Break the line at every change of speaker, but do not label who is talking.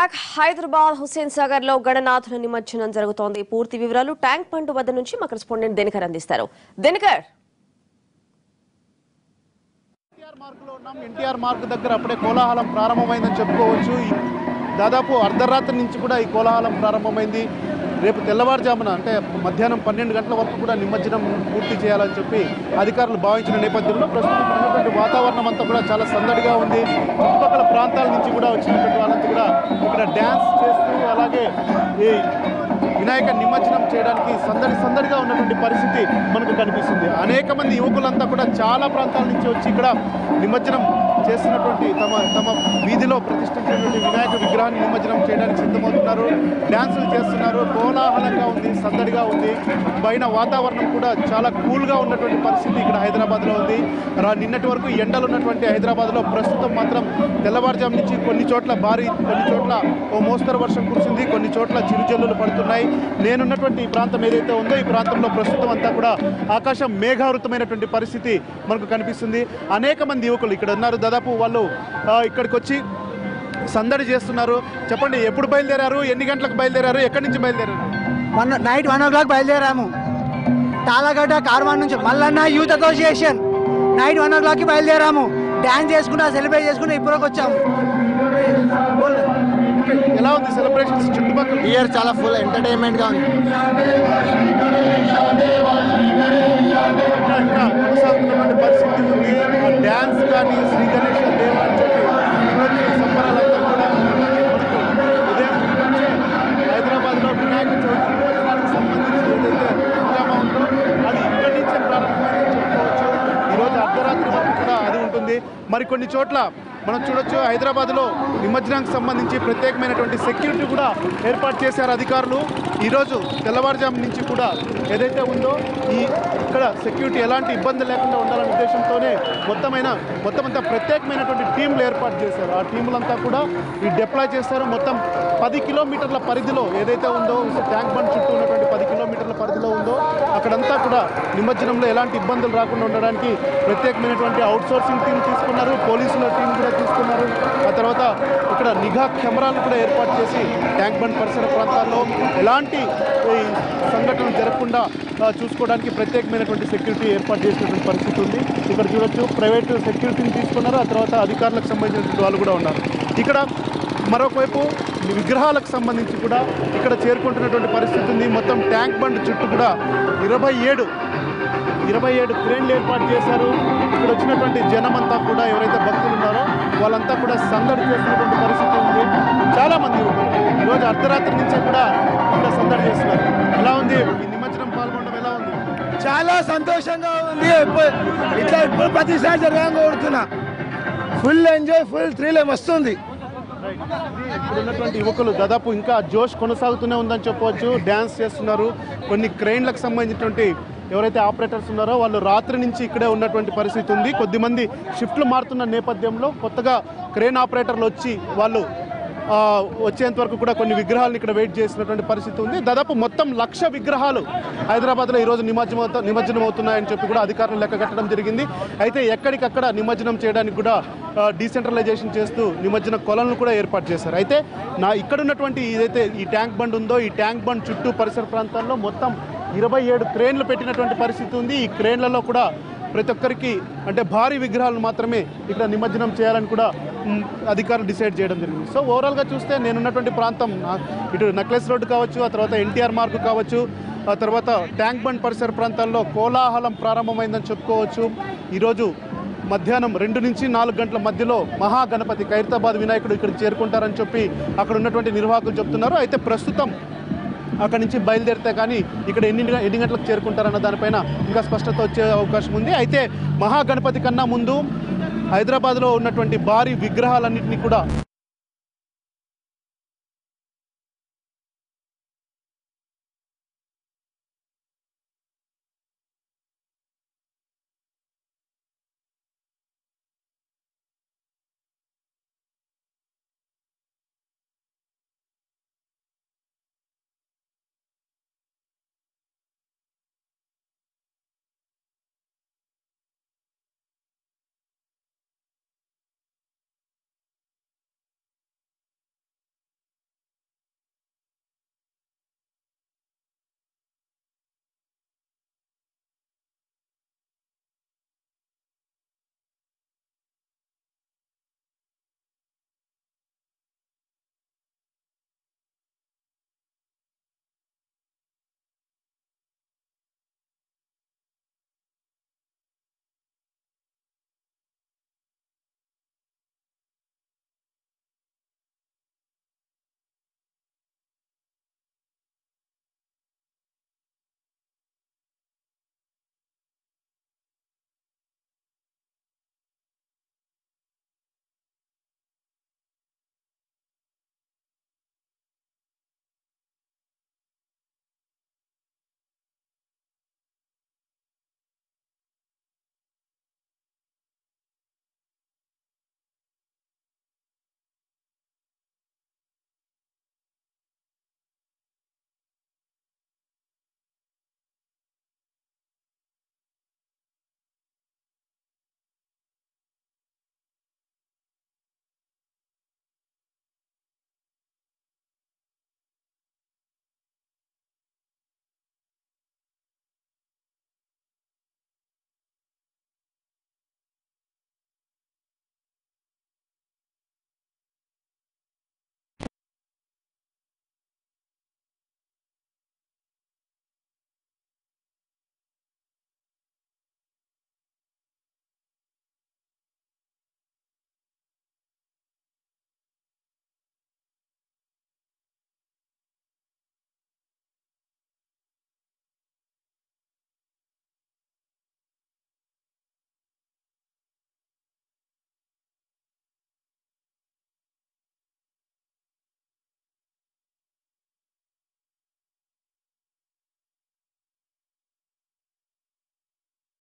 back Hyderabad Hussain Sagar లో గణనాథుల నిమజ్జనం జరుగుతోంది పూర్తి వివరాలు ట్యాంక్ బండ్ వద్ద నుంచి మా కరెస్పాండెంట్ దినకర్ అందిస్తారు దినకర్
ఎన్టీఆర్ మార్కులో ఉన్నాం ఎన్టీఆర్ మార్క్ దగ్గర అప్పుడే కోలాహలం ప్రారంభమైందని చెప్పుకోవచ్చు ఈ దాదాపు అర్ధరాత్రి నుంచి కూడా ఈ కోలాహలం ప్రారంభమైంది రేపు తెల్లవారుజామున అంటే మధ్యాహ్నం పన్నెండు గంటల వరకు కూడా నిమజ్జనం పూర్తి చేయాలని చెప్పి అధికారులు భావించిన నేపథ్యంలో ప్రస్తుతం ఇక్కడ ఉన్నటువంటి వాతావరణం అంతా కూడా చాలా సందడిగా ఉంది చుట్టుపక్కల ప్రాంతాల నుంచి కూడా వచ్చినటువంటి వాళ్ళంతా కూడా ఇక్కడ డ్యాన్స్ చేస్తూ అలాగే ఈ వినాయక నిమజ్జనం చేయడానికి సందడి సందడిగా ఉన్నటువంటి పరిస్థితి మనకు కనిపిస్తుంది అనేక మంది యువకులంతా కూడా చాలా ప్రాంతాల నుంచి వచ్చి ఇక్కడ నిమజ్జనం చేస్తున్నటువంటి తమ తమ వీధిలో ప్రతిష్ఠించినటువంటి వినాయక విగ్రహాన్ని నిమజ్జనం చేయడానికి సిద్ధమవుతున్నారు డ్యాన్సులు చేస్తున్నారు కోలాహలంగా ఉంది సందడిగా ఉంది పైన వాతావరణం కూడా చాలా కూల్గా ఉన్నటువంటి పరిస్థితి ఇక్కడ హైదరాబాద్లో ఉంది రా నిన్నటి వరకు ఎండలు ఉన్నటువంటి హైదరాబాద్లో ప్రస్తుతం మాత్రం తెల్లవారుజాము నుంచి కొన్ని చోట్ల భారీ కొన్ని చోట్ల ఓ మోస్తరు వర్షం కురిసింది కొన్ని చోట్ల చిరుజల్లులు పడుతున్నాయి నేనున్నటువంటి ఈ ప్రాంతం ఏదైతే ఉందో ఈ ప్రాంతంలో ప్రస్తుతం అంతా కూడా ఆకాశం మేఘావృతమైనటువంటి పరిస్థితి మనకు కనిపిస్తుంది అనేక మంది యువకులు ఇక్కడ ఉన్నారు దాదాపు వాళ్ళు ఆ, ఇక్కడికి వచ్చి సందడి చేస్తున్నారు చెప్పండి ఎప్పుడు బయలుదేరారు ఎన్ని గంటలకు బయలుదేరారు ఎక్కడి నుంచి బయలుదేరారు
one night one o'clock బయలుదేరాము తాళగడ్డ కార్వాన్ నుంచి Mallanna youth association night one ఓ క్లాక్కి బయలుదేరాము డ్యాన్స్ చేసుకుంటా సెలబ్రేట్ చేసుకుంటా ఇప్పటికి వచ్చాము
ఎలా ఉంది సెలబ్రేషన్స్ చుట్టుపక్కల
ఇయర్ చాలా ఫుల్ ఎంటర్టైన్మెంట్ గా ఉంది
ఇంకా ఇంకా కొనసాగుతున్నటువంటి పరిస్థితి ఉంది ఆ డ్యాన్స్ కానీ శ్రీ గణేష్ దేవ అని చెప్పి ఇటువంటి సంబరాలంతా కూడా మనకు ఉదయం నుంచే హైదరాబాద్లో వినాయక చవితి ఉత్సవానికి సంబంధించి ఏదైతే హంగామా ఉందో అది ఇక్కడి నుంచే ప్రారంభమైందని చెప్పుకోవచ్చు ఈరోజు అర్ధరాత్రి వరకు కూడా అది ఉంటుంది మరికొన్ని చోట్ల మనం చూడొచ్చు హైదరాబాద్లో నిమజ్జనానికి సంబంధించి ప్రత్యేకమైనటువంటి సెక్యూరిటీ కూడా ఏర్పాటు చేశారు అధికారులు ఈరోజు తెల్లవారుజాము నుంచి కూడా ఏదైతే ఉందో ఈ ఇక్కడ సెక్యూరిటీ ఎలాంటి ఇబ్బంది లేకుండా ఉండాలనే ఉద్దేశంతోనే మొత్తమైన మొత్తం అంతా ప్రత్యేకమైనటువంటి టీంలు ఏర్పాటు చేశారు ఆ టీములంతా కూడా ఈ డిప్లాయ్ చేస్తారు మొత్తం పది కిలోమీటర్ల పరిధిలో ఏదైతే ఉందో ట్యాంక్ బండ్ చుట్టూ ఉన్నటువంటి పది కిలోమీటర్ల పరిధిలో ఉందో అక్కడంతా కూడా నిమజ్జనంలో ఎలాంటి ఇబ్బందులు రాకుండా ఉండడానికి ప్రత్యేకమైనటువంటి అవుట్సోర్సింగ్ టీం తీసుకున్నారు పోలీసుల టీం కూడా తీసుకున్నారు ఆ తర్వాత ఇక్కడ నిఘా కెమెరాలు కూడా ఏర్పాటు చేసి ట్యాంక్ బండ్ పరిసర ప్రాంతాల్లో ఎలాంటి ఈ సంఘటనలు జరగకుండా ఆ, చూసుకోవడానికి ప్రత్యేకమైనటువంటి సెక్యూరిటీ ఏర్పాటు చేసినటువంటి పరిస్థితి ఉంది ఇక్కడ చూడొచ్చు ప్రైవేట్ సెక్యూరిటీని తీసుకున్నారు ఆ తర్వాత అధికారులకు సంబంధించినటువంటి వాళ్ళు కూడా ఉన్నారు ఇక్కడ మరొకవైపు విగ్రహాలకు సంబంధించి కూడా ఇక్కడ చేరుకుంటున్నటువంటి పరిస్థితి ఉంది మొత్తం ట్యాంక్ బండ్ చుట్టూ కూడా ఇరవై ఏడు ఇరవై ఏడు క్రేన్లు ఏర్పాటు చేశారు ఇక్కడ వచ్చినటువంటి జనమంతా కూడా ఎవరైతే భక్తులు ఉన్నారో వాళ్ళంతా కూడా సందడి చేస్తున్నటువంటి పరిస్థితి ఉంది చాలా మంది యువకులు ఈరోజు అర్ధరాత్రి నుంచే కూడా ఇక్కడ సందడి చేస్తున్నారు ఎలా ఉంది ఈ నిమజ్జనం పాల్గొనడం ఎలా ఉంది
చాలా సంతోషంగా ఉంది ఎప్పుడు- ఇట్లా ఇప్పుడు ప్రతిసారి జరగాలని కోరుతున్నా ఫుల్ ఎంజాయ్ ఫుల్ థ్రిల్ వస్తుంది
ఇక్కడ ఉన్నటువంటి యువకులు దాదాపు ఇంకా జోష్ కొనసాగుతూనే ఉందని చెప్పవచ్చు డ్యాన్స్ చేస్తున్నారు కొన్ని క్రెయిన్లకు సంబంధించినటువంటి ఎవరైతే ఆపరేటర్స్ ఉన్నారో వాళ్ళు రాత్రి నుంచి ఇక్కడే ఉన్నటువంటి పరిస్థితి ఉంది కొద్దిమంది షిఫ్ట్లు మారుతున్న నేపథ్యంలో కొత్తగా క్రెయిన్ ఆపరేటర్లు వచ్చి వాళ్ళు ఆ, వచ్చేంత వరకు కూడా కొన్ని విగ్రహాలను ఇక్కడ వెయిట్ చేసినటువంటి పరిస్థితి ఉంది దాదాపు మొత్తం లక్ష విగ్రహాలు హైదరాబాద్లో ఈరోజు నిమజ్జనం అవుతా నిమజ్జనం అవుతున్నాయని చెప్పి కూడా అధికారులు లెక్క కట్టడం జరిగింది అయితే ఎక్కడికక్కడ నిమజ్జనం చేయడానికి కూడా డీసెంట్రలైజేషన్ చేస్తూ నిమజ్జన కొలను కూడా ఏర్పాటు చేశారు అయితే నా ఇక్కడ ఉన్నటువంటి ఏదైతే ఈ ట్యాంక్ బండ్ ఉందో ఈ ట్యాంక్ బండ్ చుట్టూ పరిసర ప్రాంతాల్లో మొత్తం ఇరవై ఏడు క్రేన్లు పెట్టినటువంటి పరిస్థితి ఉంది ఈ క్రేన్లలో కూడా ప్రతి ఒక్కరికి అంటే భారీ విగ్రహాలను మాత్రమే ఇక్కడ నిమజ్జనం చేయాలని కూడా మ్, అధికారులు డిసైడ్ చేయడం జరిగింది సో ఓవరాల్గా చూస్తే నేనున్నటువంటి ప్రాంతం నా- ఇటు నెక్లెస్ రోడ్డు కావచ్చు ఆ తర్వాత ఎన్టీఆర్ మార్కు కావచ్చు ఆ తర్వాత ట్యాంక్ బండ్ పరిసర ప్రాంతాల్లో కోలాహలం ప్రారంభమైందని చెప్పుకోవచ్చు ఈరోజు మధ్యాహ్నం రెండు నుంచి నాలుగు గంటల మధ్యలో మహాగణపతి ఖైరతాబాద్ వినాయకుడు ఇక్కడికి చేరుకుంటారని చెప్పి అక్కడ ఉన్నటువంటి నిర్వాహకులు చెప్తున్నారు అయితే ప్రస్తుతం అక్కడి నుంచి బయలుదేరితే కానీ ఇక్కడ ఎన్ని ఎన్ని గంటలకు చేరుకుంటారన్న దానిపైన ఇంకా స్పష్టత వచ్చే అవకాశం ఉంది అయితే మహాగణపతి కన్నా ముందు హైదరాబాద్లో ఉన్నటువంటి భారీ విగ్రహాలన్నింటినీ కూడా